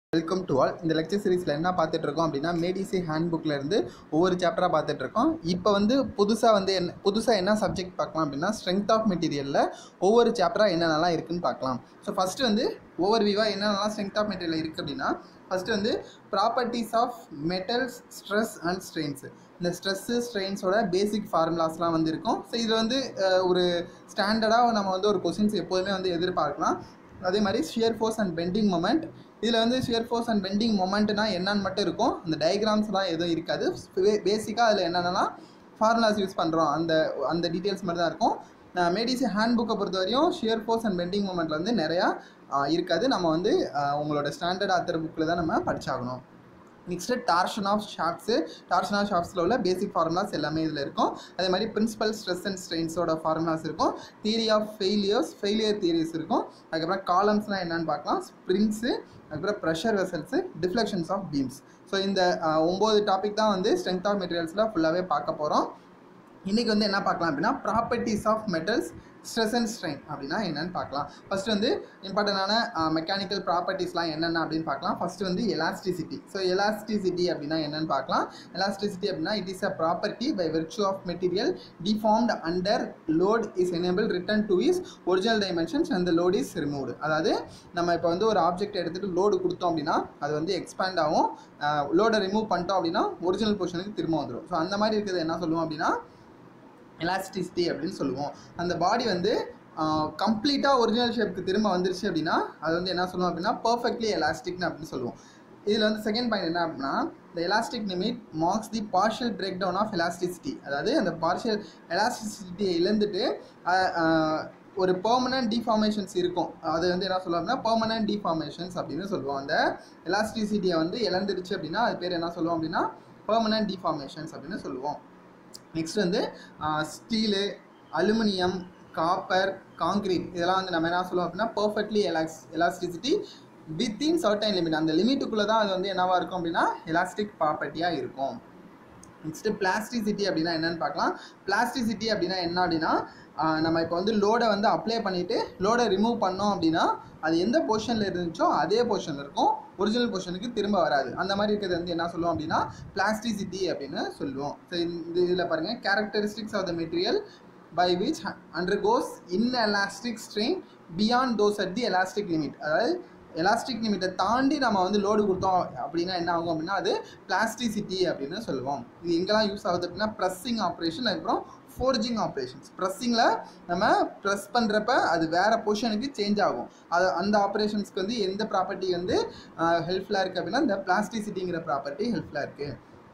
welcome to all இந்த lecture சீரிஸில் என்ன பார்த்துட்டு இருக்கோம் அப்படின்னா மேடிசி ஹேண்ட் புக்கில் இருந்து ஒவ்வொரு சாப்டராக பார்த்துட்டு இருக்கோம் இப்போ வந்து புதுசாக வந்து என்ன புதுசாக என்ன சப்ஜெக்ட் பார்க்கலாம் அப்படின்னா ஸ்ட்ரென்த் ஆஃப் மெட்டீரியலில் ஒவ்வொரு சாப்டராக என்னென்னலாம் இருக்குன்னு பார்க்கலாம் ஸோ ஃபஸ்ட்டு வந்து ஓவர் வியூவாக என்னென்னலாம் ஸ்ட்ரென்த் ஆஃப் மெட்டீரியல் இருக்குது அப்படின்னா ஃபஸ்ட்டு வந்து properties of metals stress and strains இந்த ஸ்ட்ரெஸ்ஸு ஸ்ட்ரெயின்ஸோட பேசிக் ஃபார்முலாஸ்லாம் வந்து இருக்கும் ஸோ இது வந்து அஹ், ஒரு ஸ்டாண்டர்டாக நம்ம வந்து ஒரு கொஷின்ஸ் எப்போதுமே வந்து எதிர்பார்க்கலாம் அதே மாதிரி shear force and bending moment இதில் வந்து ஷியர் ஃபோர்ஸ் அண்ட் பெண்டிங் மொமெண்ட்னா என்னன்னு மட்டும் இருக்கும் அந்த டயக்ராம்ஸ்லாம் எதுவும் இருக்காது பேசிக்காக அதில் என்னென்னா ஃபார்முலாஸ் யூஸ் பண்ணுறோம் அந்த அந்த டீட்டெயில்ஸ் மட்டும் தான் இருக்கும் மேடிசி ஹேண்ட் புக்கை பொறுத்த வரையும் ஷியர் ஃபோர்ஸ் அண்ட் பெண்டிங் மொமெண்ட்டில் வந்து நிறையா ஆஹ், இருக்காது நம்ம வந்து ஆஹ், உங்களோட ஸ்டாண்டர்ட் ஆத்தர் புக்கில் தான் நம்ம படிச்சாகணும் next torsion of shafts torsion of ஷாப்ஸில் உள்ள பேசிக் ஃபார்முலாஸ் எல்லாமே இதில் இருக்கும் அதே மாதிரி பிரின்சிபல் ஸ்ட்ரெஸ் அண்ட் ஸ்ட்ரெயின்ஸோட ஃபார்முலாஸ் இருக்கும் theory of failures failure theories இருக்கும் அதுக்கப்புறம் காலம்ஸ்னால் என்னென்னு பார்க்கலாம் ஸ்ப்ரிங்ஸு அதுக்கப்புறம் pressure vessels deflections of beams so இந்த ஆஹ், ஒம்பது டாபிக் தான் வந்து ஸ்ட்ரென்த் ஆஃப் மெட்டீரியல்ஸில் ஃபுல்லாகவே பார்க்க போகிறோம் இன்றைக்கி வந்து என்ன பார்க்கலாம் அப்படின்னா properties of metals stress and strain அப்படின்னா என்னன்னு பார்க்கலாம் ஃபர்ஸ்ட் வந்து இம்பார்ட்டண்டான மெக்கானிக்கல் ப்ராப்பர்ட்டிஸ்லாம் என்னென்ன அப்படின்னு பார்க்கலாம் ஃபர்ஸ்ட் வந்து எலாஸ்டிசிட்டி ஸோ எலாஸ்டிசிட்டி அப்படின்னா என்னன்னு பார்க்கலாம் எலாஸ்டிசிட்டி அப்படின்னா it is a property by virtue of material deformed under load is enable return to is original dimensions அந்த லோட் இஸ் ரிமூவ்டு அதாவது நம்ம இப்போ வந்து ஒரு ஆப்ஜெக்ட் எடுத்துகிட்டு லோடு கொடுத்தோம் அப்படின்னா அது வந்து எக்ஸ்பேண்ட் ஆகும் லோடை ரிமூவ் பண்ணிட்டோம் அப்படின்னா ஒரிஜினல் பொசிஷனுக்கு திரும்ப வந்துடும் ஸோ அந்த மாதிரி இருக்கிறது என்ன சொல்லுவோம் அப்படின்னா எலாஸ்டிசிட்டி அப்படின்னு சொல்லுவோம் அந்த பாடி வந்து கம்ப்ளீட்டாக ஒரிஜினல் ஷேப்புக்கு திரும்ப வந்துருச்சு அப்படின்னா அது வந்து என்ன சொல்லுவோம் அப்படின்னா பர்ஃபெக்ட்லி எலாஸ்டிக்னு அப்படின்னு சொல்லுவோம் இதில் வந்து செகண்ட் பாயிண்ட் என்ன அப்படின்னா the elastic limit marks the partial break down of elasticity அதாவது அந்த partial எலாஸ்டிசிட்டியை இழந்துட்டு அஹ், அஹ், ஒரு பெர்மனன்ட் டிஃபார்மேஷன்ஸ் இருக்கும் அது வந்து என்ன சொல்லுவோம் அப்படின்னா பெர்மனன்ட் டிஃபார்மேஷன்ஸ் அப்படின்னு சொல்லுவோம் அந்த எலாஸ்டிசிட்டியை வந்து இழந்துருச்சு அப்படின்னா அது பேர் என்ன சொல்லுவோம் அப்படின்னா பெர்மனன்ட் டிஃபார்மேஷன்ஸ் அப்படின்னு சொல்லுவோம் நெக்ஸ்ட் வந்து ஸ்டீலு அலுமினியம் காப்பர் காங்க்ரீட் இதெல்லாம் வந்து நம்ம என்ன சொல்லுவோம் அப்படின்னா பர்ஃபெக்ட்லி எலாக்ஸ் எலாஸ்டிசிட்டி வித்தின் சர்டைன் லிமிட் அந்த லிமிட்டுக்குள்ளே தான் அது வந்து என்னவா இருக்கும் அப்படின்னா எலாஸ்டிக் ப்ராப்பர்ட்டியாக இருக்கும் நெக்ஸ்ட்டு பிளாஸ்டிசிட்டி அப்படின்னா என்னன்னு பார்க்கலாம் பிளாஸ்டிசிட்டி அப்படின்னா என்ன அப்படின்னா ஆஹ் நம்ம இப்போ வந்து லோடை வந்து அப்ளை பண்ணிவிட்டு லோடை ரிமூவ் பண்ணோம் அப்படின்னா அது எந்த பொசிஷனில் இருந்துச்சோ அதே பொசிஷனில் இருக்கும் ஒரிஜினல் பொசிஷனுக்கு திரும்ப வராது அந்த மாதிரி இருக்கிறது வந்து என்ன சொல்லுவோம் அப்படின்னா பிளாஸ்டிசிட்டி அப்படின்னு சொல்லுவோம் ஸோ இந்த இதில் பாருங்கள் characteristics of the material by which undergoes inelastic strain beyond those at the elastic limit அதாவது எலாஸ்டிக் லிமிட்டை தாண்டி நம்ம வந்து லோடு கொடுத்தோம் அப்படின்னா என்ன ஆகும் அப்படின்னா அது பிளாஸ்டிசிட்டி அப்படின்னு சொல்லுவோம் இது எங்கெல்லாம் யூஸ் ஆகுது அப்படின்னா ப்ரெஸ்ஸிங் ஆப்ரேஷன் அதுக்கப்புறம் ஃபோர்ஜிங் ஆப்ரேஷன்ஸ் ப்ரெஸ்ஸிங்கில் நம்ம ப்ரெஸ் பண்ணுறப்ப அது வேறு பொசிஷனுக்கு சேஞ்ச் ஆகும் அது அந்த ஆப்ரேஷன்ஸ்க்கு வந்து எந்த ப்ராப்பர்ட்டி வந்து ஹெல்ப்ஃபுல்லாக இருக்குது அப்படின்னா இந்த பிளாஸ்டிசிட்டிங்கிற ப்ராப்பர்ட்டி ஹெல்ப்ஃபுல்லாக இருக்குது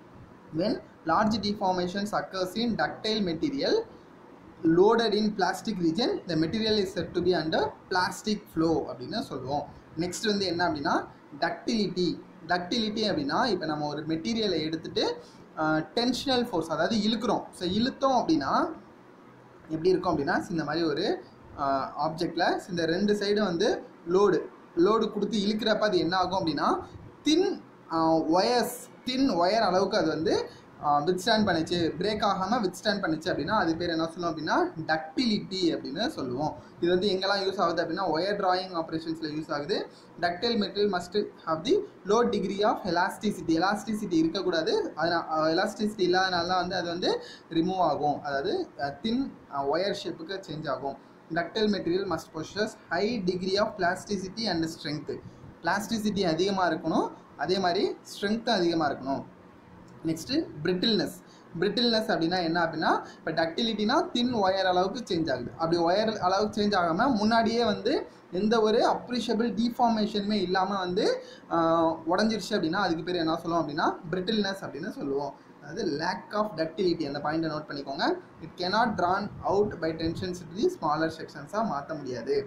when large deformations occurs in ductile material loaded in plastic region the material is said to be under plastic flow அப்படின்னு சொல்லுவோம் நெக்ஸ்ட் வந்து என்ன அப்படின்னா டக்டிலிட்டி டக்டிலிட்டி அப்படின்னா இப்போ நம்ம ஒரு மெட்டீரியலை எடுத்துட்டு டென்ஷனல் ஃபோர்ஸ் அதாவது இழுக்கிறோம் ஸோ இழுத்தோம் அப்படின்னா எப்படி இருக்கும் அப்படின்னா இந்த மாதிரி ஒரு ஆப்ஜெக்டில் இந்த ரெண்டு சைடும் வந்து லோடு லோடு கொடுத்து இழுக்கிறப்ப அது என்ன ஆகும் அப்படின்னா தின் ஒயர்ஸ் தின் ஒயர் அளவுக்கு அது வந்து வித் ஸ்டாண்ட் பண்ணிச்சு பிரேக் ஆகாமல் வித் ஸ்டாண்ட் பண்ணிச்சு அப்படின்னா அது பேர் என்ன சொல்லுவோம் அப்படின்னா டக்டிலிட்டி அப்படின்னு சொல்லுவோம் இது வந்து எங்கெல்லாம் யூஸ் ஆகுது அப்படின்னா ஒயர் டிராயிங் ஆப்ரேஷன்ஸில் யூஸ் ஆகுது ductile material must have the low degree of elasticity elasticity இருக்கக்கூடாது அதனால் எலாஸ்டிசிட்டி இல்லாதனால தான் வந்து அது வந்து ரிமூவ் ஆகும் அதாவது தின் ஒயர் ஷேப்புக்கு சேஞ்ச் ஆகும் ductile material must possess high degree of plasticity and strength plasticity அதிகமாக இருக்கணும் அதே மாதிரி ஸ்ட்ரென்த்தும் அதிகமாக இருக்கணும் நெக்ஸ்ட்டு பிரிட்டில்னஸ் பிரிட்டில்னஸ் அப்படின்னா என்ன அப்படின்னா இப்போ டக்டிலிட்டினா தின் ஒயர் அளவுக்கு சேஞ்ச் ஆகுது அப்படி ஒயர் அளவுக்கு சேஞ்ச் ஆகாமல் முன்னாடியே வந்து எந்த ஒரு அப்ரிஷியபிள் டிஃபார்மேஷனுமே இல்லாமல் வந்து ஆஹ், உடஞ்சிருச்சு அப்படின்னா அதுக்கு பேர் என்ன சொல்லுவோம் அப்படின்னா பிரிட்டில்னஸ் அப்படின்னு சொல்லுவோம் அதாவது லேக் ஆஃப் டக்டிலிட்டி அந்த பாயிண்ட்டை நோட் பண்ணிக்கோங்க it cannot drawn out by tensions the smaller செக்ஷன்ஸாக மாற்ற முடியாது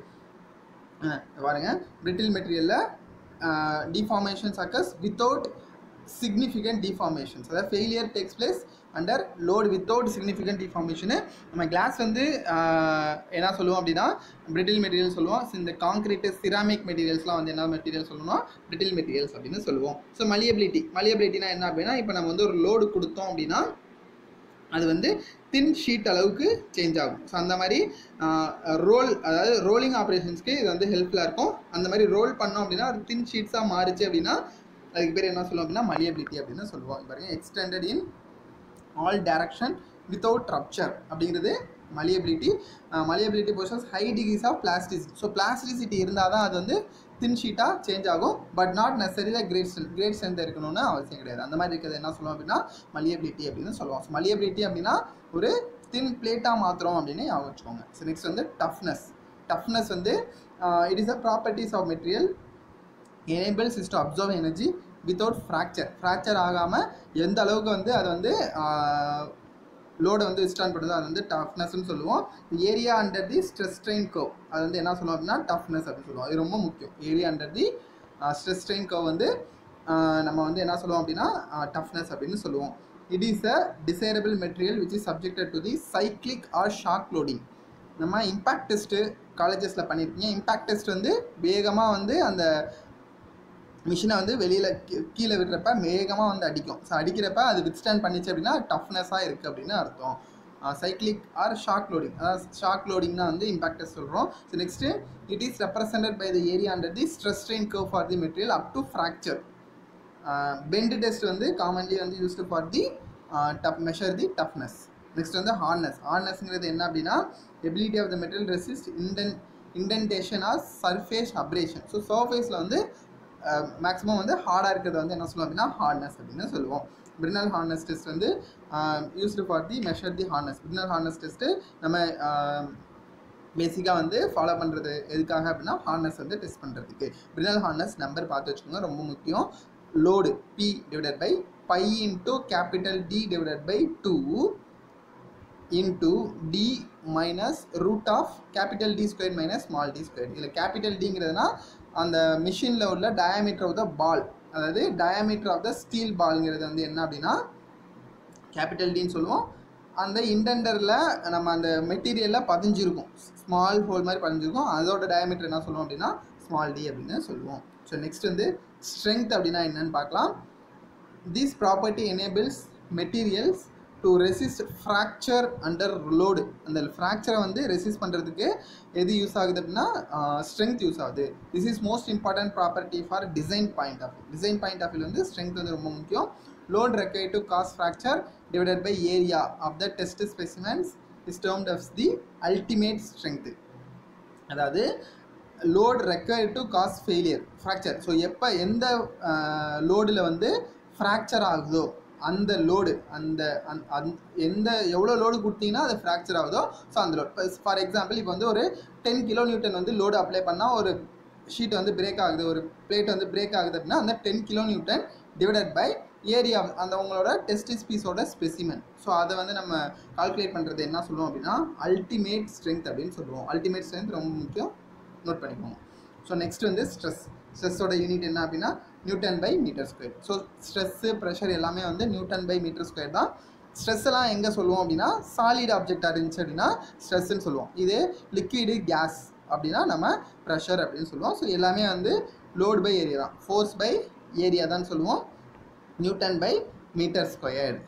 அஹ் பாருங்க பிரிட்டில் மெட்டீரியலில் deformations occurs without significant deformations அதாவது failure takes place under load without significant deformation நம்ம கிளாஸ் வந்து ஆஹ், என்ன சொல்லுவோம் அப்படின்னா பிரிட்டில் மெட்டீரியல் சொல்லுவோம் So, இந்த காங்கிரீட்டு சிராமிக் மெட்டீரியல்ஸ்லாம் வந்து என்ன மெட்டீரியல் சொல்லணும் பிரிட்டில் மெட்டீரியல்ஸ் அப்படின்னு சொல்லுவோம் ஸோ மலியபிலிட்டி மலியபிலிட்டினா என்ன அப்படின்னா இப்போ நம்ம வந்து ஒரு லோடு கொடுத்தோம் அப்படின்னா அது வந்து தின் ஷீட் அளவுக்கு சேஞ்ச் ஆகும் ஸோ அந்த மாதிரி ரோல் அதாவது ரோலிங் ஆப்ரேஷன்ஸ்க்கு இது வந்து ஹெல்ப்ஃபுல்லாக இருக்கும் அந்த மாதிரி ரோல் பண்ணோம் அப்படின்னா அது தின் ஷீட்ஸாக மாறுச்சு அப்படின்னா அதுக்கு பேர் என்ன சொல்லுவோம் அப்படின்னா மலியபிலிட்டி அப்படின்னு சொல்லுவோம் பாருங்க extended in all direction without rupture அப்படிங்கிறது malleability malleability possesses high degrees of plasticity so plasticity இருந்தால் தான் அது வந்து தின் ஷீட்டாக சேஞ்ச் ஆகும் but not necessarily great strength great strength இருக்கணும்னு அவசியம் கிடையாது அந்த மாதிரி இருக்கிறது என்ன சொல்லுவோம் அப்படின்னா மலியபிலிட்டி அப்படின்னு சொல்லுவோம் ஸோ மலியபிலிட்டி அப்படின்னா ஒரு தின் பிளேட்டாக மாத்திரம் அப்படின்னு ஞாபகம் வச்சுக்கோங்க ஸோ நெக்ஸ்ட் வந்து டஃப்னஸ் டஃப்னஸ் வந்து it is a properties of material enables is to absorb energy without fracture fracture ஆகாமல் எந்த அளவுக்கு வந்து அது வந்து லோடை வந்து விஸ்டாண்ட் பண்ணுதோ அது வந்து டஃப்னஸ்னு சொல்லுவோம் area under the stress strain curve அது வந்து என்ன சொல்லுவோம் அப்படின்னா டஃப்னஸ் அப்படின்னு சொல்லுவோம் இது ரொம்ப முக்கியம் area under the stress strain curve வந்து ஆஹ் நம்ம வந்து என்ன சொல்லுவோம் அப்படின்னா டஃப்னஸ் அப்படின்னு சொல்லுவோம் it is a desirable material which is subjected to the cyclic or shock loading நம்ம இம்பேக்ட் டெஸ்ட்டு காலேஜஸில் பண்ணியிருக்கீங்க இம்பேக்ட் டெஸ்ட் வந்து வேகமாக வந்து அந்த மிஷினை வந்து வெளியில் கீழே விடுறப்ப வேகமாக வந்து அடிக்கும் ஸோ அடிக்கிறப்ப அது வித்ஸ்டாண்ட் பண்ணிச்சு அப்படின்னா டஃப்னஸாக இருக்குது அப்படின்னு அர்த்தம் சைக்ளிக் ஆர் ஷாக் லோடிங் அதாவது ஷாக் லோடிங்னா வந்து இம்பாக்ட் சொல்கிறோம் so next it is represented by the area under the stress strain curve for the material up to fracture bend test வந்து காமன்லி வந்து used for the tough measure the toughness next வந்து hardness ஹார்னஸ்ங்கிறது என்ன அப்படின்னா ability of the material resist இன்டென் indentation or surface abrasion so சர்ஃபேஸில் வந்து maximum வந்து ஹார்டாக இருக்கிறது வந்து என்ன சொல்லுவோம் அப்படின்னா ஹார்ட்னஸ் அப்படின்னு சொல்லுவோம் பிரினல் ஹார்னஸ் டெஸ்ட் வந்து used for the measure the hardness Brinell hardness test நம்ம பேசிக்காக வந்து ஃபாலோ பண்ணுறது எதுக்காக அப்படின்னா ஹார்னஸ் வந்து டெஸ்ட் பண்ணுறதுக்கு பிரினல் ஹார்னஸ் நம்பர் பார்த்து வச்சுக்கோங்க ரொம்ப முக்கியம் load P divided by pi into capital D divided by two into D minus root of capital D square minus small d square இதில் கேபிட்டல் டிங்கிறதுனா அந்த மிஷினில் உள்ள டயாமீட்டர் ஆஃப் த பால் அதாவது டயாமீட்டர் ஆஃப் த ஸ்டீல் பால்ங்கிறது வந்து என்ன அப்படின்னா கேபிட்டல் டின்னு சொல்லுவோம் அந்த இன்டெண்டரில் நம்ம அந்த மெட்டீரியலில் பதிஞ்சிருக்கும் ஸ்மால் ஹோல் மாதிரி பதிஞ்சிருக்கும் அதோட டயாமீட்டர் என்ன சொல்லுவோம் அப்படின்னா ஸ்மால் டி அப்படின்னு சொல்லுவோம் ஸோ நெக்ஸ்ட் வந்து ஸ்ட்ரென்த் அப்படின்னா என்னன்னு பார்க்கலாம் this property enables materials to resist fracture under load அந்த ஃப்ராக்சரை வந்து ரெசிஸ்ட் பண்ணுறதுக்கு எது யூஸ் ஆகுது அப்படின்னா ஸ்ட்ரென்த் யூஸ் ஆகுது this is most important property for design point of design point of view வந்து ஸ்ட்ரென்த் வந்து ரொம்ப முக்கியம் load required to cause fracture divided by area of the test specimens is termed of the ultimate strength அதாவது load required to cause failure fracture so எப்போ எந்த லோடில் வந்து fracture ஆகுதோ அந்த லோடு அந்த அந் அந் எந்த எவ்வளோ லோடு கொடுத்தீங்கன்னா அது ஃப்ராக்சர் ஆகுதோ ஸோ அந்த லோட் ஃபார் எக்ஸாம்பிள் இப்போ வந்து ஒரு டென் கிலோ நியூட்டன் வந்து லோடு அப்ளை பண்ணால் ஒரு ஷீட் வந்து பிரேக் ஆகுது ஒரு பிளேட் வந்து பிரேக் ஆகுது அப்படின்னா அந்த ten kilo newton divided by area அந்த உங்களோட டெஸ்டிஸ் பீஸோட ஸ்பெசிமென் ஸோ அதை வந்து நம்ம கால்குலேட் பண்ணுறது என்ன சொல்லுவோம் அப்படின்னா அல்டிமேட் ஸ்ட்ரென்த் அப்படின்னு சொல்லுவோம் அல்டிமேட் ஸ்ட்ரென்த் ரொம்ப முக்கியம் நோட் பண்ணிக்கோங்க ஸோ நெக்ஸ்ட் வந்து ஸ்ட்ரெஸ் ஸ்ட்ரெஸ்ஸோட யூனிட் என்ன அப்படின்னா newton by metre square so stress pressure எல்லாமே வந்து நியூட்டன் பை மீட்டர் ஸ்கொயர் தான் ஸ்ட்ரெஸ் எல்லாம் எங்கே சொல்லுவோம் அப்படின்னா சாலிட் ஆப்ஜெக்டாக இருந்துச்சு அப்படின்னா ஸ்ட்ரெஸ்ன்னு சொல்லுவோம் இது லிக்விடு கேஸ் அப்படின்னா நம்ம ப்ரெஷர் அப்படின்னு சொல்லுவோம் ஸோ எல்லாமே வந்து லோட் பை ஏரியா தான் ஃபோர்ஸ் பை ஏரியா தான் சொல்லுவோம் newton by metre squared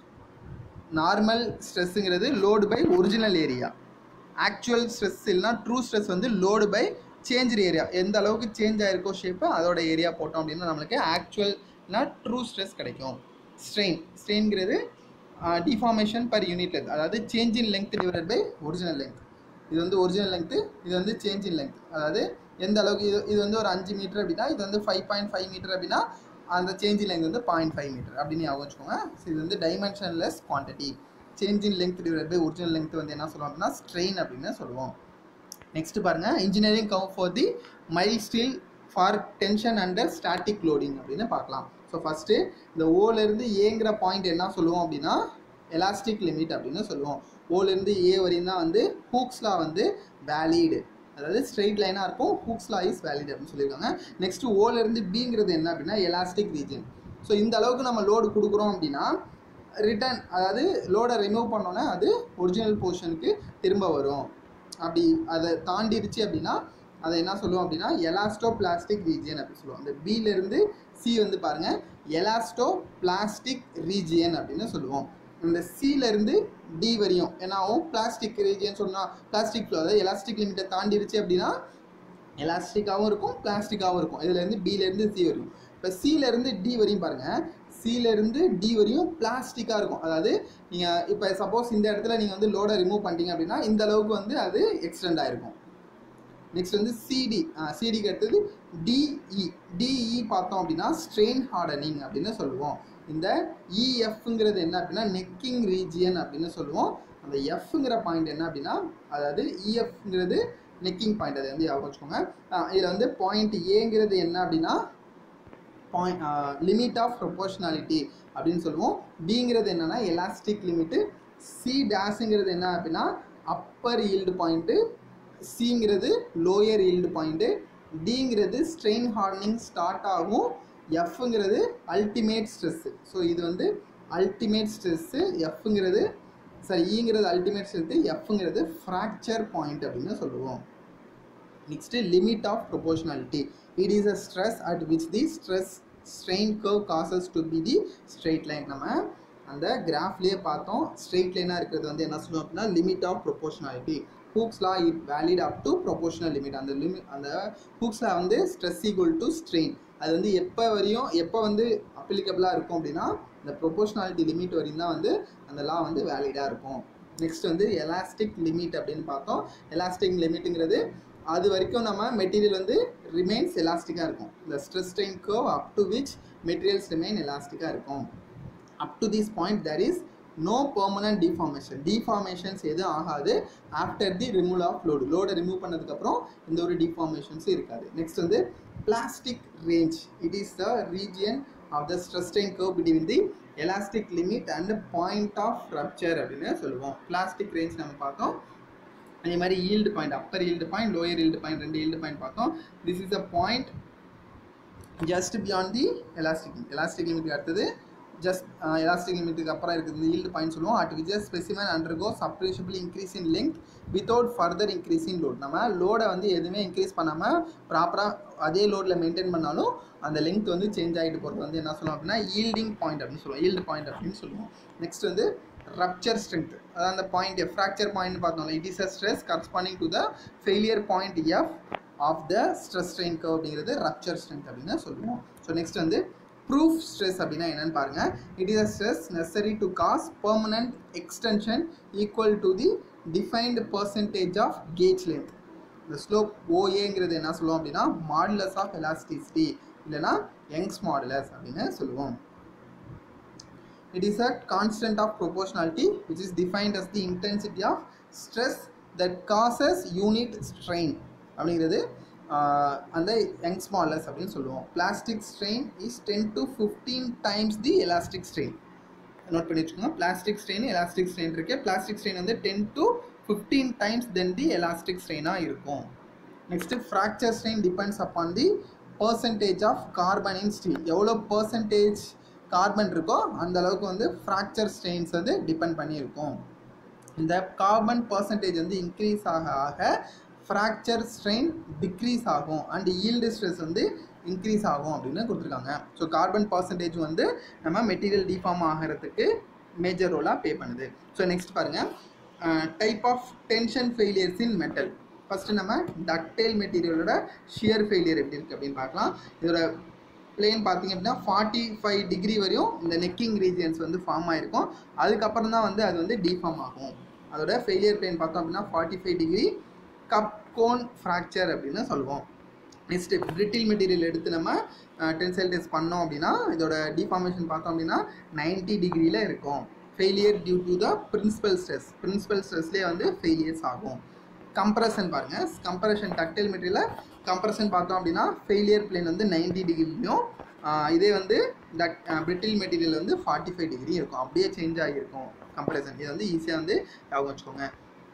normal ஸ்ட்ரெஸ்ஸுங்கிறது load by original area actual stress இல்லைனா ட்ரூ ஸ்ட்ரெஸ் வந்து லோடு பை சேஞ்ச் ஏரியா எந்த அளவுக்கு சேஞ்ச் ஆயிருக்கோ ஷேப்பு அதோட ஏரியா போட்டோம் அப்படின்னா நம்மளுக்கு ஆக்சுவல்னா ட்ரூ ஸ்ட்ரெஸ் கிடைக்கும் ஸ்ட்ரெயின் ஸ்ட்ரெயின்ங்கிறது டிஃபார்மேஷன் பர் யூனிட் லென்த் அதாவது change in length divided by original length இது வந்து ஒரிஜினல் லென்த்து இது வந்து சேஞ்ச் இன் லென்த் அதாவது எந்த அளவுக்கு இது இது வந்து ஒரு அஞ்சு மீட்டர் அப்படின்னா இது வந்து ஃபைவ் பாயிண்ட் ஃபைவ் மீட்டர் அப்படின்னா அந்த சேஞ்ச் இன் லென்த் வந்து பாயிண்ட் ஃபைவ் மீட்டர் அப்படின்னு ஞாபகம் வச்சுக்கோங்க ஸோ இது வந்து dimensionless quantity change in length divide by original length வந்து என்ன சொல்லுவோம் அப்படின்னா ஸ்ட்ரெயின் அப்படின்னு சொல்லுவோம் நெக்ஸ்ட் பாருங்க engineering come for the mild steel for tension under static loading அப்படின்னு பார்க்கலாம் ஸோ ஃபஸ்ட்டு இந்த ஓலேருந்து ஏங்கிற பாயிண்ட் என்ன சொல்லுவோம் அப்படின்னா எலாஸ்டிக் லிமிட் அப்படின்னு சொல்லுவோம் ஓலேருந்து ஏ வரையும் தான் வந்து ஹூக்ஸ்லா வந்து வேலிடு அதாவது ஸ்ட்ரெயிட் லைனாக இருக்கும் ஹூக்ஸ்லா இஸ் வேலிட் அப்படின்னு சொல்லியிருக்காங்க நெக்ஸ்ட் ஓலேருந்து பிங்கிறது என்ன அப்படின்னா எலாஸ்டிக் ரீஜன் ஸோ இந்த அளவுக்கு நம்ம லோடு கொடுக்குறோம் அப்படின்னா ரிட்டர்ன் அதாவது லோடை ரிமூவ் பண்ணோன்னே அது ஒரிஜினல் போர்ஷனுக்கு திரும்ப வரும் அப்படி அதை தாண்டிடுச்சு அப்படின்னா அதை என்ன சொல்லுவோம் அப்படின்னா எலாஸ்டோ பிளாஸ்டிக் ரீஜியன் அப்படின்னு சொல்லுவோம் அந்த பியிலேருந்து சி வந்து பாருங்கள் எலாஸ்டோ பிளாஸ்டிக் ரீஜியன் அப்படின்னு சொல்லுவோம் இந்த C-ல இருந்து டி வரையும் என்னாகும் பிளாஸ்டிக் ரீஜியன் சொன்னால் பிளாஸ்டிக் ஃப்ளோ அதாவது எலாஸ்டிக் லிமிட்டை தாண்டிருச்சு அப்படின்னா எலாஸ்டிக்காகவும் இருக்கும் பிளாஸ்டிக்காகவும் இருக்கும் இதுலேருந்து பிலேருந்து சி வரையும் இப்போ சிலேருந்து டி வரையும் பாருங்கள் சிலேருந்து டி வரையும் பிளாஸ்டிக்காக இருக்கும் அதாவது நீங்கள் இப்போ சப்போஸ் இந்த இடத்துல நீங்கள் வந்து லோடை ரிமூவ் பண்ணிட்டீங்க அப்படின்னா இந்த அளவுக்கு வந்து அது எக்ஸ்டெண்ட் ஆகிருக்கும் நெக்ஸ்ட் வந்து சிடி சிடிக்கு அடுத்தது டிஇ டிஇ பார்த்தோம் அப்படின்னா ஸ்ட்ரெயின் ஹார்டனிங் அப்படின்னு சொல்லுவோம் இந்த இஎஃப்ங்கிறது என்ன அப்படின்னா நெக்கிங் ரீஜியன் அப்படின்னு சொல்லுவோம் அந்த எஃப்ங்கிற பாயிண்ட் என்ன அப்படின்னா அதாவது இஎஃப்ங்கிறது நெக்கிங் பாயிண்ட் அதை வந்து ஞாபகம் வச்சுக்கோங்க இதில் வந்து பாயிண்ட் ஏங்கிறது என்ன அப்படின்னா பாயிண்ட் லிமிட் ஆஃப் ப்ரொபோர்ஷனாலிட்டி அப்படின்னு சொல்லுவோம் பிங்கிறது என்னன்னா எலாஸ்டிக் லிமிட்டு சி டேஷுங்கிறது என்ன அப்படின்னா அப்பர் ஈல்டு பாயிண்ட்டு சிங்கிறது லோயர் ஈல்டு பாயிண்ட்டு டிங்கிறது ஸ்ட்ரெயின் ஹார்டனிங் ஸ்டார்ட் ஆகும் எஃப்ங்கிறது அல்டிமேட் ஸ்ட்ரெஸ்ஸு ஸோ இது வந்து அல்டிமேட் ஸ்ட்ரெஸ்ஸு எஃப்ங்கிறது சாரி ஈங்கிறது அல்டிமேட் ஸ்ட்ரெஸ்ஸு எஃப்ங்கிறது ஃப்ராக்சர் பாயிண்ட் அப்படின்னு சொல்லுவோம் next limit of proportionality it is a stress at which the stress strain curve ceases to be the straight line நம்ம அந்த கிராஃப்லேயே பார்த்தோம் ஸ்ட்ரெயிட் லைனாக இருக்கிறது வந்து என்ன சொல்லுவோம் அப்படின்னா limit of proportionality Hooke's law it valid up to proportional limit அந்த லிமிட் அந்த ஹூக்ஸில் வந்து ஸ்ட்ரெஸ் ஈக்குவல் டு ஸ்ட்ரெயின் அது வந்து எப்போ வரையும் எப்போ வந்து அப்ளிகபிளாக இருக்கும் அப்படின்னா இந்த ப்ரொபோஷனாலிட்டி லிமிட் வரையும் தான் வந்து அந்த லா வந்து வேலிடாக இருக்கும் நெக்ஸ்ட் வந்து எலாஸ்டிக் லிமிட் அப்படின்னு பார்த்தோம் எலாஸ்டிக் லிமிட்டுங்கிறது அது வரைக்கும் நம்ம மெட்டீரியல் வந்து ரிமைன்ஸ் எலாஸ்டிக்காக இருக்கும் இந்த stress strain curve up to which materials remain எலாஸ்டிக்காக இருக்கும் up to this point there is no permanent deformation deformations எதுவும் ஆகாது after the removal of load லோடை ரிமூவ் பண்ணதுக்கப்புறம் எந்த ஒரு டிஃபார்மேஷன்ஸும் இருக்காது நெக்ஸ்ட் வந்து plastic range it is the region of the stress strain curve between the elastic limit and point of rupture அப்படின்னு சொல்லுவோம் பிளாஸ்டிக் ரேஞ்ச் நம்ம பார்த்தோம் அதே மாதிரி yield point Appar yield point lower yield point ரெண்டு ஈல்டு பாயிண்ட் பார்த்தோம் this is a point just beyond the elastic elastic லிமிட்டுக்கு அடுத்தது ஜஸ்ட் எலாஸ்டிக் லிமிட்டுக்கு அப்புறம் இருக்குது இந்த ஈல்டு பாயிண்ட் சொல்லுவோம் at which specimen undergoes appreciable increase in length without further increase in load நம்ம லோடை வந்து எதுவுமே இன்க்ரீஸ் பண்ணாமல் ப்ராப்பராக அதே லோடில் மெயின்டைன் பண்ணாலும் அந்த லெங்த் வந்து சேஞ்ச் ஆகிட்டு போகிறது வந்து என்ன சொல்லுவோம் அப்படின்னா ஈல்டிங் பாயிண்ட் அப்படின்னு சொல்லுவோம் ஈல்டு பாயிண்ட் அப்படின்னு சொல்லுவோம் நெக்ஸ்ட் வந்து ரப்ச்சர் ஸ்ட்ரென்த் அதாவது அந்த பாயிண்ட் எஃப் ஃப்ராக்சர் பாயிண்ட் பார்த்தோம்ல it is a stress corresponding to the failure point F of the stress strain curve அப்படிங்கிறது ரப்ச்சர் ஸ்ட்ரென்த் அப்படின்னு சொல்லுவோம் ஸோ நெக்ஸ்ட் வந்து ப்ரூஃப் ஸ்ட்ரெஸ் அப்படின்னா என்னன்னு பாருங்க it is a stress necessary to cause permanent extension equal to the defined percentage of gauge length இந்த slope ஓஏங்கிறது என்ன சொல்லுவோம் அப்படின்னா மாடுலஸ் ஆஃப் எலாஸ்டிசிட்டி இல்லைனா யங்ஸ் மாடுலஸ் அப்படின்னு சொல்லுவோம் It is a constant of proportionality which is defined as the intensity of stress that causes unit strain அப்படிங்கிறது ஆஹ், அந்த யங் ஸ்மாலஸ் அப்படின்னு சொல்லுவோம் plastic strain is ten to fifteen times the elastic strain note பண்ணி வச்சுக்கோங்க plastic strain elastic strain இருக்கு plastic strain வந்து ten to fifteen times then the elastic ஸ்ட்ரெயினாக இருக்கும் next fracture strain depends upon the percentage of carbon in steel எவ்வளோ percentage carbon இருக்கோ அந்த அளவுக்கு வந்து ஃப்ராக்சர் ஸ்ட்ரெயின்ஸ் வந்து டிபெண்ட் பண்ணியிருக்கும் இந்த கார்பன் பர்சன்டேஜ் வந்து இன்க்ரீஸ் ஆக ஆக ஃப்ராக்சர் ஸ்ட்ரெயின் டிக்ரீஸ் ஆகும் அண்ட் ஈல்டு ஸ்ட்ரெஸ் வந்து இன்க்ரீஸ் ஆகும் அப்படின்னு கொடுத்துருக்காங்க ஸோ கார்பன் பர்சன்டேஜ் வந்து நம்ம மெட்டீரியல் டிஃபார்ம் ஆகிறதுக்கு மேஜர் ரோலாக ப்ளே பண்ணுது ஸோ நெக்ஸ்ட் பாருங்கள் type of tension failures in metal first நம்ம டக்டைல் மெட்டீரியலோட ஷியர் ஃபெயிலியர் எப்படி இருக்குது அப்படின்னு பார்க்கலாம் இதோட பிளேன் பார்த்தீங்க அப்படின்னா ஃபார்ட்டி ஃபைவ் டிகிரி வரையும் இந்த நெக்கிங் ரீஜியன்ஸ் வந்து ஃபார்ம் ஆயிருக்கும் அதுக்கப்புறம் தான் வந்து அது வந்து டிஃபார்ம் ஆகும் அதோட ஃபெயிலியர் பிளேன் பார்த்தோம் அப்படின்னா forty five degree cup cone fracture அப்படின்னு சொல்லுவோம் நெக்ஸ்ட் பிரிட்டில் மெட்டீரியல் எடுத்து நம்ம டென்சைல் டெஸ்ட் பண்ணோம் அப்படின்னா இதோட டிஃபார்மேஷன் பார்த்தோம் அப்படின்னா 90 டிகிரியில் இருக்கும் failure due to the principal stress principal ஸ்ட்ரெஸ்லேயே வந்து ஃபெயிலியர்ஸ் ஆகும் கம்ப்ரஷன் பாருங்கள் கம்ப்ரஷன் டக்டைல் மெட்டீரியலில் கம்ப்ரஷன் பார்த்தோம் அப்படின்னா ஃபெயிலியர் பிளேன் வந்து 90 டிகிரிலையும் இதே வந்து டக் பிரிட்டில் மெட்டீரியல் வந்து ஃபார்ட்டி ஃபைவ் டிகிரி இருக்கும் அப்படியே சேஞ்ச் ஆகியிருக்கும் கம்ப்ரஷன் இது வந்து ஈஸியாக வந்து ஞாபகம் வச்சுக்கோங்க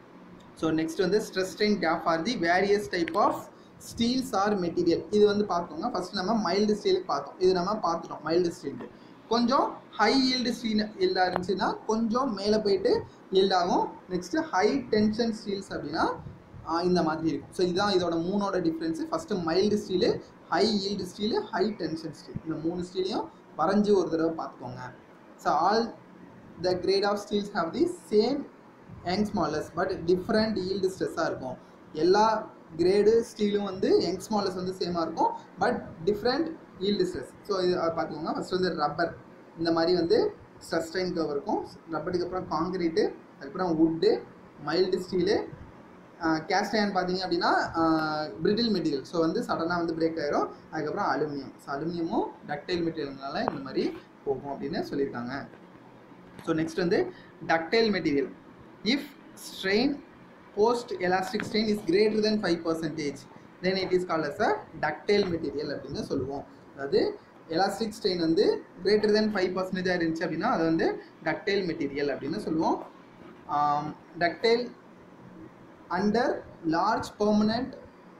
ஸோ நெக்ஸ்ட் வந்து stress strain graph are the various type of steels or material இது வந்து பார்த்துக்கோங்க ஃபர்ஸ்ட் நம்ம மைல்டு ஸ்டீலுக்கு பார்த்தோம் இது நம்ம பார்த்துட்டோம் மைல்டு ஸ்டீலுக்கு கொஞ்சம் ஹை ஈல்டு ஸ்டீல் ஈல்டாக இருந்துச்சுன்னா கொஞ்சம் மேலே போயிட்டு yield ஆகும் நெக்ஸ்ட்டு ஹை டென்ஷன் ஸ்டீல்ஸ் அப்படின்னா ஆஹ் இந்த மாதிரி இருக்கும் ஸோ இதுதான் இதோட மூணோட difference first mild steel high yield steel high tension steel இந்த மூணு ஸ்டீலையும் வரைஞ்சி ஒரு தடவை பார்த்துக்கோங்க so all the grade of steels have the same யங் ஸ்மாலஸ் பட் டிஃப்ரெண்ட் ஈல்டு ஸ்ட்ரெஸ்ஸாக இருக்கும் எல்லா கிரேடு ஸ்டீலும் வந்து யங் ஸ்மாலஸ் வந்து சேமாக இருக்கும் but different yield stress so இது பார்த்துக்கோங்க ஃபஸ்ட் வந்து ரப்பர் இந்த மாதிரி வந்து ஸ்ட்ரெயின் கர்வ் இருக்கும் ரப்பருக்கு அப்புறம் காங்கிரீட்டு அதுக்கப்புறம் wood mild steel cast iron பார்த்தீங்க அப்படின்னா பிரிட்டில் மெட்டீரியல் ஸோ வந்து சடனாக வந்து பிரேக் ஆயிரும் அதுக்கப்புறம் அலுமினியம் ஸோ அலுமினியமும் டக்டைல் மெட்டீரியல்னால இந்த மாதிரி போகும் அப்படின்னு சொல்லியிருக்காங்க ஸோ நெக்ஸ்ட் வந்து ductile material if strain post elastic strain is greater then five percentage then it is call as a ductile material அப்படின்னு சொல்லுவோம் அதாவது எலாஸ்டிக் ஸ்ட்ரெயின் வந்து கிரேட்டர் தென் ஃபைவ் பர்சன்டேஜாக இருந்துச்சு அப்படின்னா அது வந்து டக்டைல் மெட்டீரியல் அப்படின்னு சொல்லுவோம் ductile under large permanent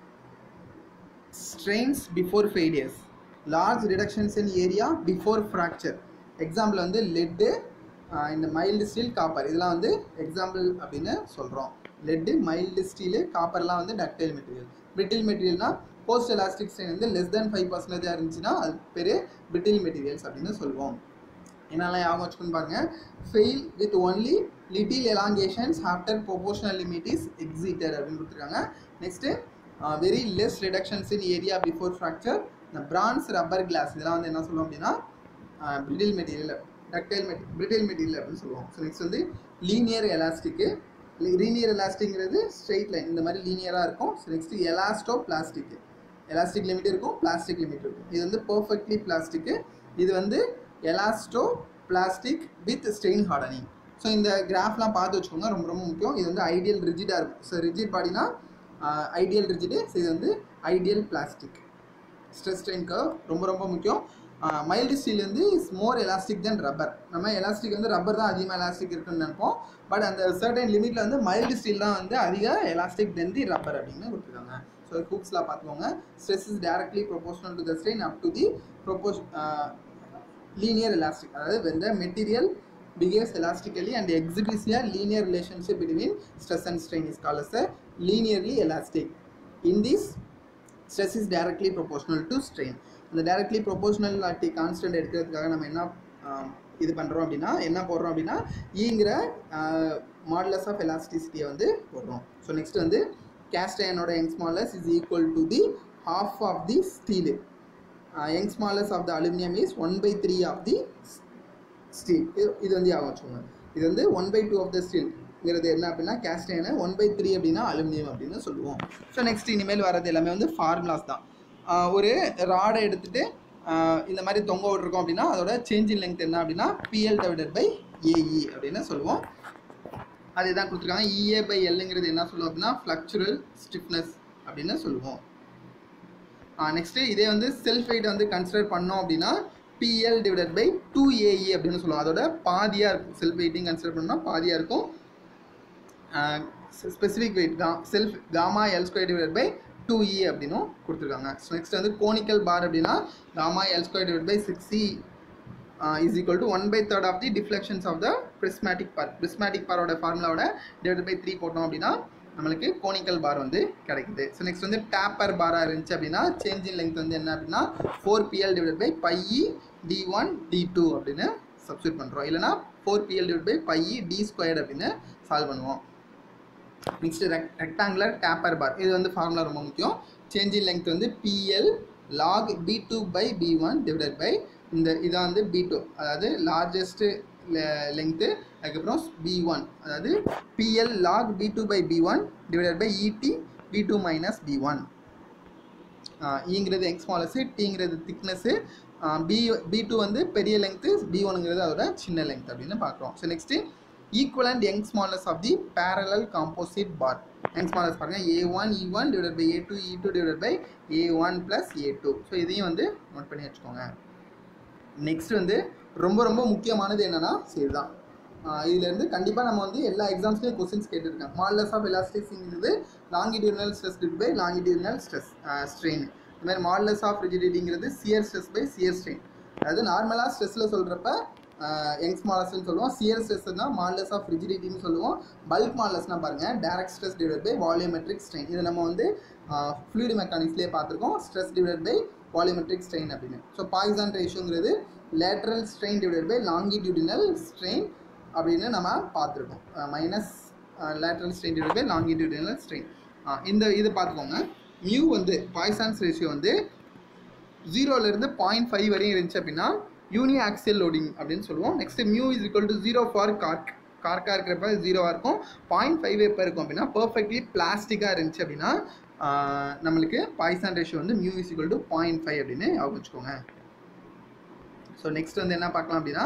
strains before failures large reductions in area before fracture example வந்து லெட்டு இந்த மைல்டு ஸ்டீல் காப்பர் இதெல்லாம் வந்து எக்ஸாம்பிள் அப்படின்னு சொல்கிறோம் லெட்டு மைல்டு ஸ்டீலு காப்பர்லாம் வந்து டக்டைல் மெட்டீரியல் பிரிட்டில் மெட்டீரியல்னா போஸ்ட் எலாஸ்டிக் ஸ்ட்ரெயின் வந்து லெஸ் தென் ஃபைவ் பர்சன்டேஜாக இருந்துச்சுன்னா அது பேர் பிரிட்டில் மெட்டீரியல்ஸ் அப்படின்னு சொல்லுவோம் என்னெல்லாம் ஞாபகம் வச்சுக்கணும் பாருங்க fail with only little elongations after proportional limit is exceeded அப்படின்னு கொடுத்துருக்காங்க next very less reductions in area before fracture இந்த பிரான்ஸ் ரப்பர் கிளாஸ் இதெல்லாம் வந்து என்ன சொல்லுவோம் அப்படின்னா பிரிட்டில் மெட்டீரியல் டக்டைல் மெட் பிரிட்டில் மெட்டீரியல் அப்படின்னு சொல்லுவோம் ஸோ நெக்ஸ்ட் வந்து லீனியர் எலாஸ்டிக்கு லீனியர் எலாஸ்டிக்ங்கிறது ஸ்ட்ரெயிட் லைன் இந்த மாதிரி லீனியராக இருக்கும் so next elasto plastic elastic limit இருக்கும் பிளாஸ்டிக் லிமிட் இருக்கும் இது வந்து பர்ஃபெக்ட்லி பிளாஸ்டிக்கு இது வந்து elasto plastic with strain hardening so இந்த கிராஃப்லாம் பார்த்து வச்சுக்கோங்க ரொம்ப ரொம்ப முக்கியம் இது வந்து ஐடியல் ரிஜிடாக இருக்கும் ஸோ ரிஜிட் பாடினா ஐடியல் ரிஜிடு ஸோ இது வந்து ideal plastic stress strain curve ரொம்ப ரொம்ப முக்கியம் மைல்டு ஸ்டீல் வந்து is more elastic then rubber நம்ம எலாஸ்டிக் வந்து ரப்பர் தான் அதிகமாக எலாஸ்டிக் இருக்குன்னு நினைப்போம் பட் அந்த சர்டன் லிமிட்டில் வந்து மைல்டு ஸ்டீல் தான் வந்து அதிக எலாஸ்டிக் தென் தி ரப்பர் அப்படின்னு கொடுத்துருக்காங்க ஸோ ஹூக்ஸ்லாம் பார்த்துக்கோங்க stress is directly proportional to the strain up to the ப்ரொபோஷ் linear elastic அதாவது when the material behaves elastically and exhibits a linear relationship between stress and strain is called as a linearly elastic in this stress is directly proportional to strain அந்த directly proportionality constant எடுக்கிறதுக்காக நம்ம என்ன ஆம், இது பண்ணுறோம் அப்படின்னா என்ன போடுறோம் அப்படின்னா ஈங்கிற மாடலஸ் ஆஃப் எலாஸ்டிசிட்டியை வந்து போடுறோம் ஸோ நெக்ஸ்ட் வந்து கேஸ்ட் அயனோட யங் modulus is equal to the half of the steel யங் modulus of the aluminium is one by three of the steel இது வந்து ஞாபகம் வச்சுக்கோங்க இது வந்து one by two of the ஸ்டீல்ங்கிறது என்ன அப்படின்னா கேஸ்ட் அயனை ஒன் பை த்ரீ அப்படின்னா அலுமினியம் அப்படின்னு சொல்லுவோம் ஸோ நெக்ஸ்ட் இனிமேல் வர்றது எல்லாமே வந்து ஃபார்முலாஸ் தான் ஆஹ் ஒரு ராடை எடுத்துட்டு ஆஹ் இந்த மாதிரி தொங்க விட்டுருக்கோம் அப்படின்னா அதோட சேஞ்ச் இன் லெங்த் என்ன அப்படின்னா பிஎல் டிவைடட் பை ஏஇ அப்படின்னு சொல்லுவோம் அதே தான் கொடுத்துருக்காங்க இஏ பை எல்லுங்கிறது என்ன சொல்லுவோம் அப்படின்னா ஃப்ளக்சுரல் ஸ்டிஃப்னஸ் அப்படின்னு சொல்லுவோம் நெக்ஸ்ட்டு இதே வந்து செல்ஃப் வெயிட் வந்து கன்சிடர் பண்ணோம் அப்படின்னா PL divided by two AE அப்படின்னு சொல்லுவோம் அதோட பாதியாக இருக்கும் செல்ஃப் வெயிட்டிங் கன்சிடர் பண்ணோம்னா பாதியாக இருக்கும் ஸ்பெசிஃபிக் வெயிட் கா self gamma L square divide by two E அப்படின்னும் கொடுத்துருக்காங்க ஸோ நெக்ஸ்ட் வந்து கோனிக்கல் பார் அப்படின்னா gamma L square divide by six E is equal to one by third of the deflections of the prismatic bar prismatic பாரோட ஃபார்முலாவோட divide by three போட்டோம் அப்படின்னா நம்மளுக்கு conical bar வந்து கிடைக்குது ஸோ நெக்ஸ்ட் வந்து டேப்பர் பாராக இருந்துச்சு அப்படின்னா சேஞ்ச் இன் லெங்த் வந்து என்ன அப்படின்னா four PL divide by pi E D one D two அப்படின்னு சப்ஸ்டியூட் பண்ணுறோம் இல்லைனா four PL divide by pi E D squared அப்படின்னு சால்வ் பண்ணுவோம் நெக்ஸ்ட் ரெக் ரெக்டாங்குலர் டேப்பர் பார் இது வந்து ஃபார்முலா ரொம்ப முக்கியம் சேஞ்ச் இன் லெங்த் வந்து PL log B two by B one divided by இந்த இதான் வந்து பி டூ அதாவது லார்ஜஸ்ட்டு லெங்க்த்து அதுக்கப்புறம் பி ஒன் அதாவது PL log B two by B one divided by E t B two minus B one ஈங்கிறது X modulus டீங்கிறது thickness B B two வந்து பெரிய லெங்க்த்து பி ஒனுங்கிறது அதோட சின்ன லெங்த் அப்படின்னு பார்க்குறோம் ஸோ நெக்ஸ்ட்டு ஈக்குவலண்ட் யங் modulus of the parallel composite bar யங் ஸ்மாலஸ் பாருங்கள் A one E one divide by A two E two divide by A one plus A two so இதையும் வந்து note பண்ணி வச்சுக்கோங்க நெக்ஸ்ட் வந்து ரொம்ப ரொம்ப முக்கியமானது என்னன்னா இதுதான் இதுலேருந்து கண்டிப்பாக நம்ம வந்து எல்லா எக்ஸாம்ஸ்லேயும் கொஸ்டின்ஸ் கேட்டிருக்கேன் மாடலஸ் ஆஃப் எலாஸ்டிக்ஸுங்கிறது longitudinal stress divide by longitudinal stress strain இந்த மாதிரி மாடலஸ் ஆஃப் ரிஜிடிட்டிங்கிறது shear stress by shear strain அதாவது நார்மலாக ஸ்ட்ரெஸ்ஸில் சொல்கிறப்ப யங்ஸ் மாடல்ஸ்னு சொல்லுவோம் சியர் ஸ்ட்ரெஸ்னா மாடலஸ் ஆஃப் ரிஜிடிட்டின்னு சொல்லுவோம் பல்க் மாடலஸ்னால் பாருங்கள் direct stress divide by volumetric strain இது நம்ம வந்து ஃப்ளூயிட் மெக்கானிக்ஸ்லேயே பார்த்துருக்கோம் stress divide by volumetric strain அப்படின்னு ஸோ பாய்சான் ரேஷியோங்கிறது lateral strain divide by longitudinal strain அப்படின்னு நம்ம பார்த்துருக்கோம் minus lateral strain divide by longitudinal strain இந்த இது பார்த்துக்கோங்க மியூ வந்து பாய்சான்ஸ் ரேஷியோ வந்து ஜீரோலேருந்து பாயிண்ட் ஃபைவ் வரையும் இருந்துச்சு அப்படின்னா யூனி ஆக்சியல் லோடிங் அப்படின்னு சொல்லுவோம் next mu is equal to zero for cork கார்க்காக இருக்கிறப்ப ஜீரோவாக இருக்கும் பாயிண்ட் ஃபைவ் எப்போ இருக்கும் அப்படின்னா பர்ஃபெக்ட்லி பிளாஸ்டிக்காக இருந்துச்சு அப்படின்னா ஆஹ், நம்மளுக்கு பாய்சான் ரேஷியோ வந்து mu is equal to point five அப்படின்னு ஞாபகம் வச்சுக்கோங்க ஸோ நெக்ஸ்ட் வந்து என்ன பார்க்கலாம் அப்படின்னா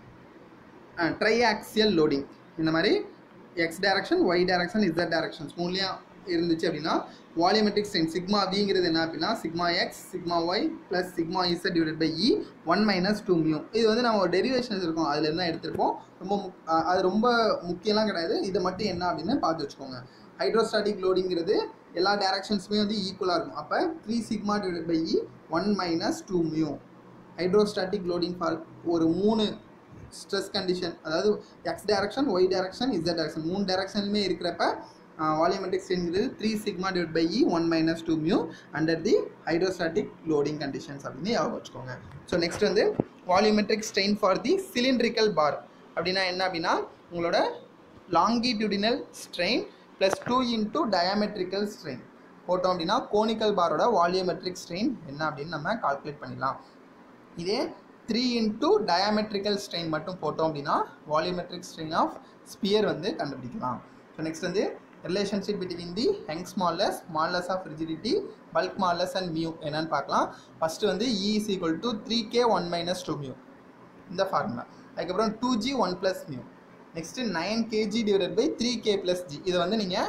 ட்ரைஆக்சியல் லோடிங் இந்த மாதிரி X direction Y direction Z directions மூலியம் இருந்துச்சு அப்படின்னா வால்யூமெட்ரிக் ஸ்ட்ரெயின் சிக்மா விங்கிறது என்ன அப்படின்னா sigma X sigma Y plus sigma Z divide by E one minus two mu இது வந்து நம்ம டெரிவேஷன்ஸ் இருக்கும் அதுல இருந்து தான் எடுத்திருப்போம் ரொம்ப முக்- அஹ் அது ரொம்ப முக்கியம்லாம் கிடையாது இதை மட்டும் என்ன அப்படின்னு பார்த்து வச்சுக்கோங்க ஹைட்ரோஸ்டாட்டிக் லோடிங்கிறது எல்லா டைரக்ஷன்ஸுமே வந்து ஈக்குவலாக இருக்கும் அப்போ three sigma divide by E one minus two mu hydrostatic loading for ஒரு மூணு ஸ்ட்ரெஸ் கண்டிஷன் அதாவது X direction Y direction Z direction மூணு டைரக்ஷனுமே இருக்கிறப்ப வால்யூமெட்ரிக் ஸ்ட்ரெயின்ங்கிறது three sigma divide by E one minus two mu under the hydrostatic loading conditions அப்படின்னு ஞாபகம் வச்சுக்கோங்க ஸோ நெக்ஸ்ட் வந்து volumetric strain for the cylindrical bar அப்படின்னா என்ன அப்படின்னா உங்களோட longitudinal strain plus two into diametrical strain போட்டோம் அப்படின்னா கோனிக்கல் பாரோட வால்யூமெட்ரிக் ஸ்ட்ரெயின் என்ன அப்படின்னு நம்ம கால்குலேட் பண்ணிடலாம் இதே த்ரீ இன்டூ டயாமெட்ரிக்கல் ஸ்ட்ரெயின் மட்டும் போட்டோம் அப்படின்னா வால்யூமெட்ரிக் ஸ்ட்ரெயின் ஆஃப் ஸ்பியர் வந்து கண்டுபிடிக்கலாம் ஸோ நெக்ஸ்ட் வந்து relationship between the Young's modulus modulus of rigidity bulk modulus and mu என்னன்னு பார்க்கலாம் ஃபஸ்ட்டு வந்து E is equal to three K one minus two mu இந்த ஃபார்முலா அதுக்கப்புறம் two G one plus mu next nine KG divided by three K plus G இதை வந்து நீங்கள்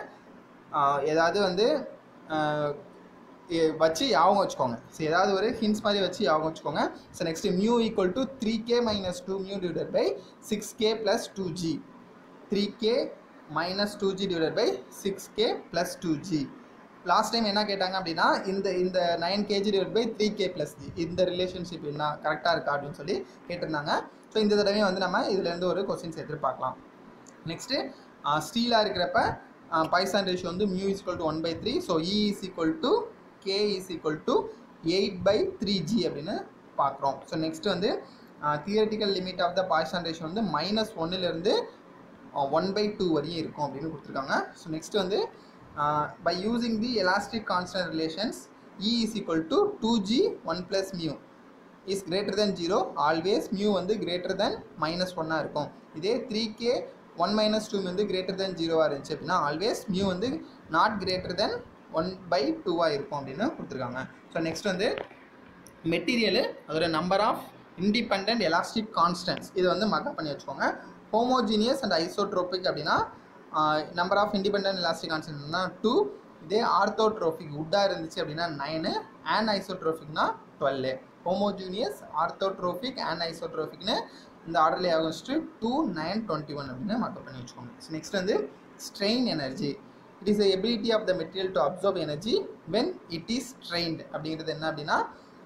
ஏதாவது வந்து ஆஹ், எ- வச்சு ஞாபகம் வச்சுக்கோங்க ஸோ ஏதாவது ஒரு ஹின்ஸ் மாதிரி வச்சு ஞாபகம் வச்சுக்கோங்க so next mu equal to three K minus two mu divided by six K plus two G three K minus two G divided by six K plus two G last time என்ன கேட்டாங்க அப்படின்னா இந்த இந்த nine KG divide by three K plus G இந்த relationship என்ன கரெக்டாக இருக்கா அப்படின்னு சொல்லி கேட்டிருந்தாங்க ஸோ இந்த தடவையும் வந்து நம்ம இதுலேருந்து ஒரு கொஸ்டின்ஸ் எதிர்பார்க்கலாம் நெக்ஸ்ட்டு ஸ்டீலாக இருக்கிறப்ப பைசான் ரேஷியோ வந்து mu is equal to one by three so E is equal to K is equal to eight by three G அப்படின்னு பார்க்குறோம் ஸோ நெக்ஸ்ட் வந்து theoretical limit of the Poisson ratio வந்து minus ஒன்னுலேருந்து one by two வரையும் இருக்கும் அப்படின்னு கொடுத்துருக்காங்க so next வந்து by using the elastic constant relations E is equal to two G one plus mu is greater than zero always mu வந்து greater than minus ஒன்னாக இருக்கும் இதே three K one minus two வந்து greater than ஜீரோவாக இருந்துச்சு அப்படின்னா always mu வந்து not greater than one by டூவாக இருக்கும் அப்படின்னு கொடுத்துருக்காங்க ஸோ நெக்ஸ்ட் வந்து மெட்டீரியலு அதோட number of independent elastic constants இது வந்து மக்கப் பண்ணி வச்சுக்கோங்க ஹோமோஜீனியஸ் அண்ட் ஐசோட்ரோபிக் அப்படின்னா நம்பர் ஆஃப் இண்டிபெண்ட் எலாஸ்டிக் கான்ஸ்டன்ட்னா டூ இதே ஆர்த்தோட்ரோபிக் உட்டாக இருந்துச்சு அப்படின்னா நைனு அண்ட் ஐசோட்ரோபிக்னா டுவெல்லு ஹோமோஜீனியஸ் ஆர்த்தோட்ரோபிக் அண்ட் ஐசோட்ரோபிக்னு இந்த ஆர்டர்ல August two nine twenty one அப்படின்னு மக்கப் பண்ணி வச்சுக்கோங்க நெக்ஸ்ட் வந்து strain energy it is ability of the material to absorb energy when it is strained அப்படிங்கிறது என்ன அப்படின்னா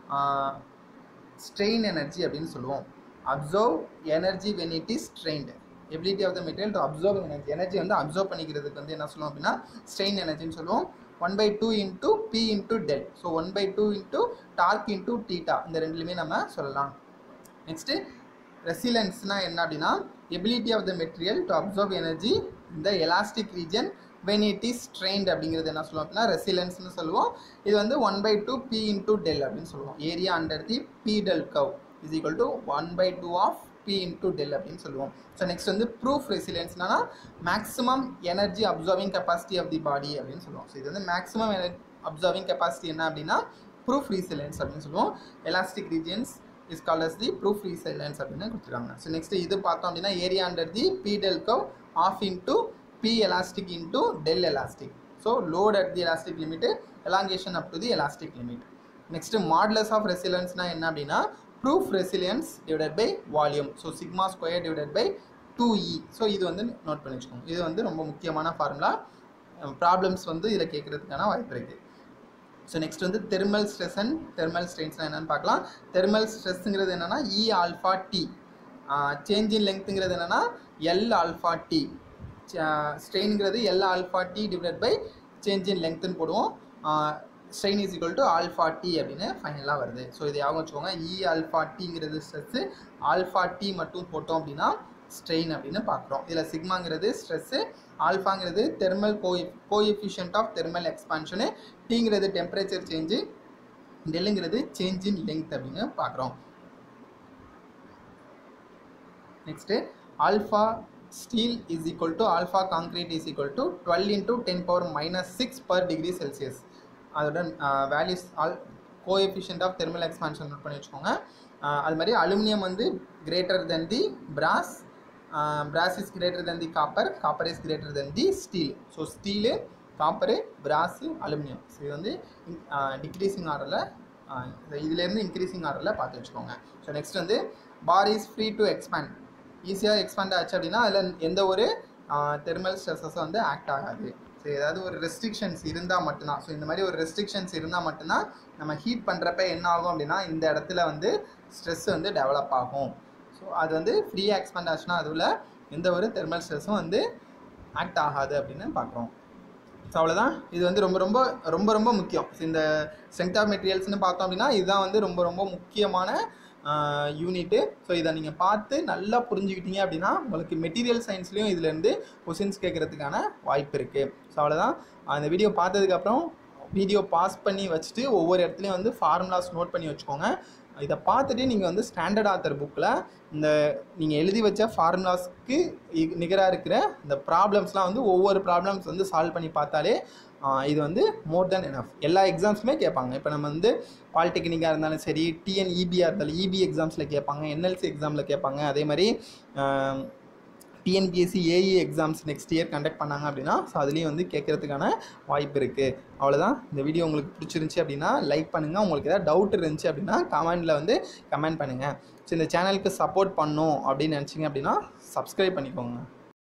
ஸ்ட்ரெயின் எனர்ஜி அப்படின்னு சொல்லுவோம் absorb energy when it is strained ability of the material to absorb energy energy வந்து absorb பண்ணிக்கிறதுக்கு வந்து என்ன சொல்லுவோம் அப்படின்னா ஸ்ட்ரெயின் எனர்ஜின்னு சொல்லுவோம் one by two into P into del so one by two into torque into theta இந்த ரெண்டுலையுமே நம்ம சொல்லலாம் நெக்ஸ்ட்டு ரெசிலன்ஸ்னால் என்ன அப்படின்னா ability of the material to absorb energy இந்த elastic region when it is strained அப்படிங்கிறது என்ன சொல்லுவோம் அப்படின்னா ரெசிலன்ஸ்னு சொல்லுவோம் இது வந்து one by two P into del அப்படின்னு சொல்லுவோம் area under the P del curve is equal to one by two of P into del அப்படின்னு சொல்லுவோம் ஸோ நெக்ஸ்ட் வந்து ப்ரூஃப் ரெசிலியன்ஸ்னா maximum energy absorbing capacity of the body அப்படின்னு சொல்லுவோம் so இது வந்து மேக்ஸிமம் அப்சர்விங் கெப்பாசிட்டி என்ன அப்படின்னா ப்ரூஃப் ரீசிலியன்ஸ் அப்படின்னு சொல்லுவோம் elastic regions is called as the proof resilience அப்படின்னு கொடுத்துருக்காங்க ஸோ நெக்ஸ்ட் இது பார்த்தோம் அப்படின்னா area under the P del curve of into P elastic into del elastic so load at the elastic limit elongation up to the elastic limit next modulus of ரெசிலன்ஸ்னா என்ன அப்படின்னா proof resilience divided by volume so sigma square divided by two E so இது வந்து note பண்ணி வச்சுக்கோங்க இது வந்து ரொம்ப முக்கியமான ஃபார்முலா ப்ராப்ளம்ஸ் வந்து இதில் கேட்குறதுக்கான வாய்ப்பு இருக்குது ஸோ நெக்ஸ்ட் வந்து தெர்மல் ஸ்ட்ரெஸ் அண்ட் தெர்மல் ஸ்ட்ரெயின்ஸ்னால் என்னென்னு பார்க்கலாம் தெர்மல் ஸ்ட்ரெஸ்ஸுங்கிறது என்னென்னா E alpha T change in லெங்க்த்துங்கிறது என்னென்னா எல் ஆல்ஃபா டி ஸ்ட்ரெயின்ங்கிறது L alpha T divide by change in லெங்க்த்துன்னு போடுவோம் strain is equal to alpha T அப்படின்னு ஃபைனலாக வருது ஸோ இதை ஞாபகம் வச்சுக்கோங்க இ ஆல்ஃபா டிங்கிறது ஸ்ட்ரெஸ்ஸு ஆல்ஃபா டி மட்டும் போட்டோம் அப்படின்னா ஸ்ட்ரெயின் அப்படின்னு பார்க்குறோம் இதில் சிக்மாங்கிறது ஸ்ட்ரெஸ்ஸு ஆல்ஃபாங்கிறது thermal co coefficient of thermal expansion டீங்கிறது டெம்பரேச்சர் சேஞ்சு டெல்லுங்கிறது சேஞ்ச் இன் லெங்த் அப்படின்னு பார்க்குறோம் next alpha steel is equal to alpha concrete is equal to twelve into ten power minus six per degree Celsius அதோட values all coefficient of thermal expansion note பண்ணி வச்சுக்கோங்க ah அது மாதிரி aluminium வந்து greater than the brass brass is greater than the copper copper is greater than the steel so steel copper brass aluminium so இது வந்து decreasing ஆர்டரில் இதுலேருந்து increasing ஆர்டரில் பார்த்து வச்சுக்கோங்க ஸோ நெக்ஸ்ட் வந்து bar is free to expand ஈஸியாக expand ஆச்சு அப்படின்னா அதில் எந்த ஒரு தெர்மல் ஸ்ட்ரெஸ்ஸஸும் வந்து ஆக்ட் ஆகாது ஸோ ஏதாவது ஒரு ரெஸ்ட்ரிக்ஷன்ஸ் இருந்தால் மட்டும்தான் ஸோ இந்த மாதிரி ஒரு ரெஸ்ட்ரிக்ஷன்ஸ் இருந்தால் மட்டும்தான் நம்ம ஹீட் பண்ணுறப்ப என்ன ஆகும் அப்படின்னா இந்த இடத்துல வந்து ஸ்ட்ரெஸ் வந்து டெவலப் ஆகும் ஸோ அது வந்து ஃப்ரீயாக எக்ஸ்பேண்ட் ஆச்சுன்னா அதுவில் எந்த ஒரு தெர்மல் ஸ்ட்ரெஸ்ஸும் வந்து ஆக்ட் ஆகாது அப்படின்னு பார்க்குறோம் ஸோ அவ்வளோதான் இது வந்து ரொம்ப ரொம்ப ரொம்ப ரொம்ப முக்கியம் ஸோ இந்த ஸ்ட்ரென்த் ஆஃப் மெட்டீரியல்ஸ்னு பார்த்தோம் அப்படின்னா இதுதான் வந்து ரொம்ப ரொம்ப முக்கியமான யூனிட்டு ஸோ இதை நீங்கள் பார்த்து நல்லா புரிஞ்சுக்கிட்டீங்க அப்படின்னா உங்களுக்கு மெட்டீரியல் சயின்ஸ்லேயும் இதுலேருந்து கொஷின்ஸ் கேட்குறதுக்கான வாய்ப்பு இருக்குது ஸோ அவ்வளோதான் அந்த வீடியோ பார்த்ததுக்கப்புறம் வீடியோ பாஸ் பண்ணி வச்சுட்டு ஒவ்வொரு இடத்துலையும் வந்து ஃபார்முலாஸ் நோட் பண்ணி வச்சுக்கோங்க இதை பார்த்துட்டு நீங்கள் வந்து ஸ்டாண்டர்ட் ஆத்தர் புக்கில் இந்த நீங்கள் எழுதி வச்ச ஃபார்முலாஸ்க்கு நிகராக இருக்கிற இந்த ப்ராப்ளம்ஸ்லாம் வந்து ஒவ்வொரு ப்ராப்ளம்ஸ் வந்து சால்வ் பண்ணி பார்த்தாலே ஆஹ் இது வந்து மோர் தென் எனஃப் எல்லா எக்ஸாம்ஸுமே கேட்பாங்க இப்போ நம்ம வந்து பாலிடெக்னிக்காக இருந்தாலும் சரி டிஎன்இபியாக இருந்தாலும் இபி எக்ஸாம்ஸில் கேட்பாங்க என்எல்சி எக்ஸாமில் கேட்பாங்க அதே மாதிரி TNPSC AE exams next year conduct பண்ணாங்க அப்படின்னா ஸோ அதுலேயும் வந்து கேட்குறதுக்கான வாய்ப்பு இருக்குது அவ்வளோதான் இந்த வீடியோ உங்களுக்கு பிடிச்சிருந்துச்சி அப்படின்னா லைக் பண்ணுங்கள் உங்களுக்கு ஏதாவது டவுட் இருந்துச்சு அப்படின்னா கமெண்டில் வந்து கமெண்ட் பண்ணுங்கள் ஸோ இந்த சேனலுக்கு சப்போர்ட் பண்ணும் அப்படின்னு நினச்சிங்க அப்படின்னா சப்ஸ்கிரைப் பண்ணிக்கோங்க